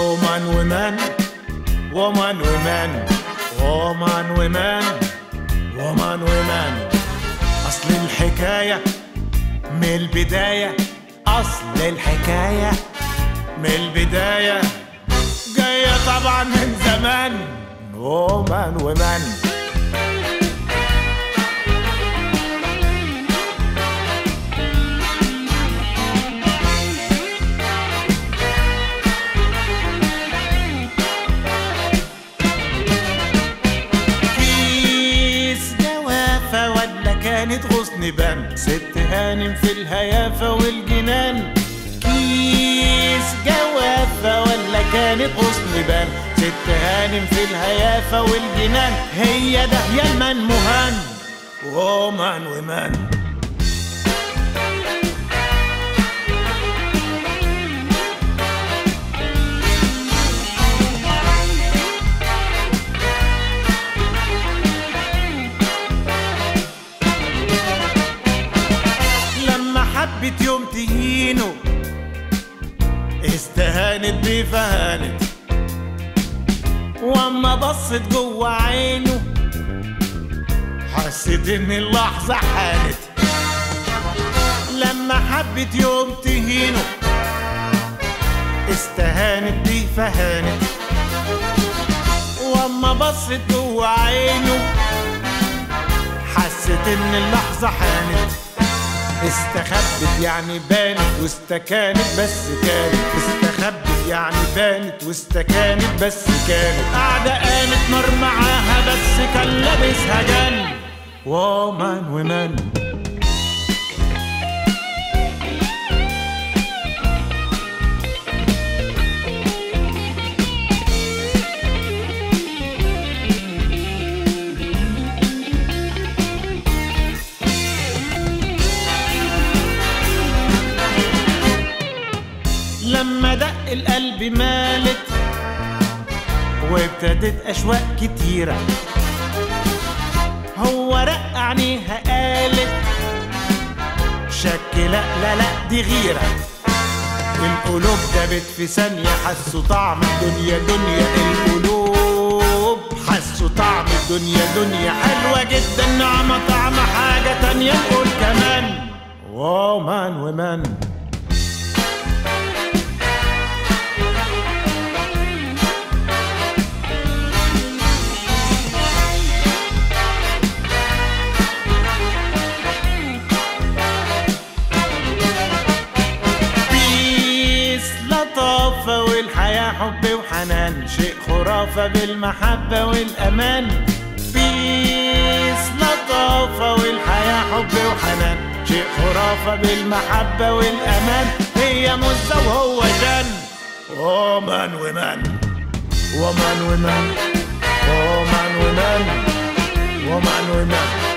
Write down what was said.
woman woman woman woman woman woman woman woman أصل الحكاية من البداية أصل الحكاية من البداية جاية طبعا من زمان woman woman كيس جوافة ولا كانت غصن بان ست هانم في الهيافة والجنان كيس جوافة ولا كانت غصن بان ست هانم في الهيافة والجنان هي ده يا المنمهان ومان ومان لما حبت يوم تهينه استهانت بيه فهانت واما بصت جوه عينه حست ان اللحظة حانت لما حبت يوم تهينه استهانت بيه فهانت واما بصت جوه عينه حست ان اللحظة حانت استخبت يعني بانت واستكانت بس كانت استخبت يعني بانت واستكانت بس كانت قاعدة قامت نار معاها بس كان لابسها جن ومان ومان لما دق القلب مالت وابتدت أشواق كتيرة هو رق عينيها قالت شك لا لا لا دي غيرة القلوب دابت في ثانية حسوا طعم الدنيا دنيا القلوب حسوا طعم الدنيا دنيا حلوة جدا نعمة طعم حاجة تانية نقول كمان ومان ومان بيس لطافة والحياة حب وحنان شيء خرافة بالمحبة والأمان بيس لطافة والحياة حب وحنان شيء خرافة بالمحبة والأمان هي مزة وهو جن ومان ومان ومان ومان ومان ومان ومان ومان